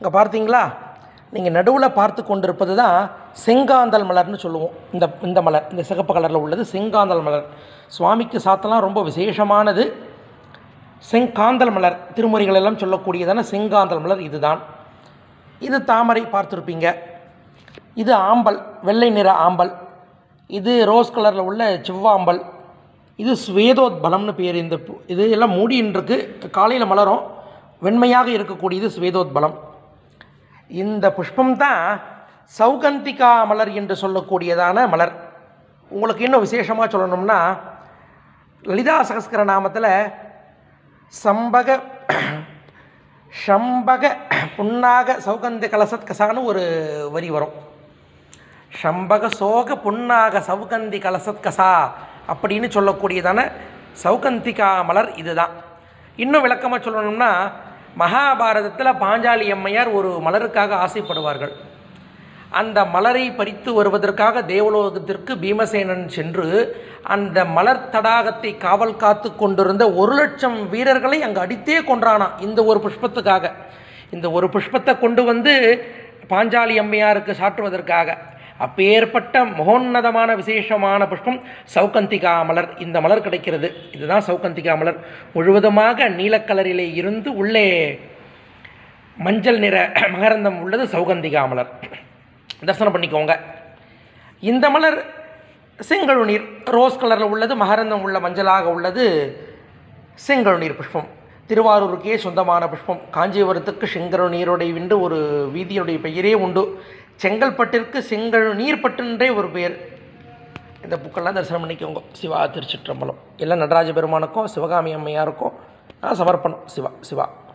இங்கே பார்த்தீங்களா நீங்கள் நடுவில் பார்த்து கொண்டிருப்பது தான் செங்காந்தல் மலர்னு சொல்லுவோம் இந்த இந்த மலர் இந்த சிகப்பு கலரில் உள்ளது செங்காந்தல் மலர் சுவாமிக்கு சாத்தலாம் ரொம்ப விசேஷமானது செங்காந்தல் மலர் திருமுறைகள் எல்லாம் சொல்லக்கூடியதான செங்காந்தல் மலர் இதுதான் இது தாமரை பார்த்துருப்பீங்க இது ஆம்பல் வெள்ளை நிற ஆம்பல் இது ரோஸ் கலரில் உள்ள செவ்வாம்பல் இது ஸ்வேதோத்பலம்னு பேர் இந்த பூ இது எல்லாம் மூடின்னு இருக்கு காலையில் மலரும் வெண்மையாக இருக்கக்கூடியது ஸ்வேதோத்பலம் இந்த புஷ்பம் தான் சௌகந்திகா மலர் என்று சொல்லக்கூடியதான மலர் உங்களுக்கு இன்னும் விசேஷமாக சொல்லணும்னா லலிதா சகஸ்கர நாமத்தில் சம்பக ஷம்பக புன்னாக சௌகந்தி கலசத் கசான்னு ஒரு வரி வரும் ஷம்பக சோக புன்னாக சௌகந்தி கலசத் கசா அப்படின்னு சொல்லக்கூடியதான சௌகந்திகா மலர் இதுதான் இன்னும் விளக்கமாக சொல்லணும்னா மகாபாரதத்தில் பாஞ்சாலி அம்மையார் ஒரு மலருக்காக ஆசைப்படுவார்கள் அந்த மலரை பறித்து வருவதற்காக தேவலோகத்திற்கு பீமசேனன் சென்று அந்த மலர் தடாகத்தை காவல் காத்து கொண்டிருந்த ஒரு லட்சம் வீரர்களை அங்கே அடித்தே கொன்றானாம் இந்த ஒரு புஷ்பத்துக்காக இந்த ஒரு புஷ்பத்தை கொண்டு வந்து பாஞ்சாலி அம்மையாருக்கு சாற்றுவதற்காக அப்பேற்பட்ட மகோன்னதமான விசேஷமான புஷ்பம் சௌகந்திகா மலர் இந்த மலர் கிடைக்கிறது இதுதான் சௌகந்திகா மலர் முழுவதுமாக நீலக்கலரிலே இருந்து உள்ளே மஞ்சள் நிற மகரந்தம் உள்ளது சௌகந்திகா மலர் தரிசனம் பண்ணிக்கோங்க இந்த மலர் செங்கழுநீர் ரோஸ் கலரில் உள்ளது மகரந்தம் உள்ள மஞ்சளாக உள்ளது செங்கழுநீர் புஷ்பம் திருவாரூருக்கே சொந்தமான புஷ்பம் காஞ்சிபுரத்துக்கு செங்கழுநீருடைய விண்டு ஒரு வீதியுடைய பெயரே உண்டு செங்கல்பட்டிற்கு செங்கழுநீர் பட்டுன்றே ஒரு பெயர் இந்த புக்கெல்லாம் தரிசனம் பண்ணிக்கோங்க சிவா திருச்சிற்றம்பலம் எல்லாம் நடராஜ பெருமானுக்கும் சிவகாமி அம்மையாருக்கும் நான் சமர்ப்பணம் சிவா சிவா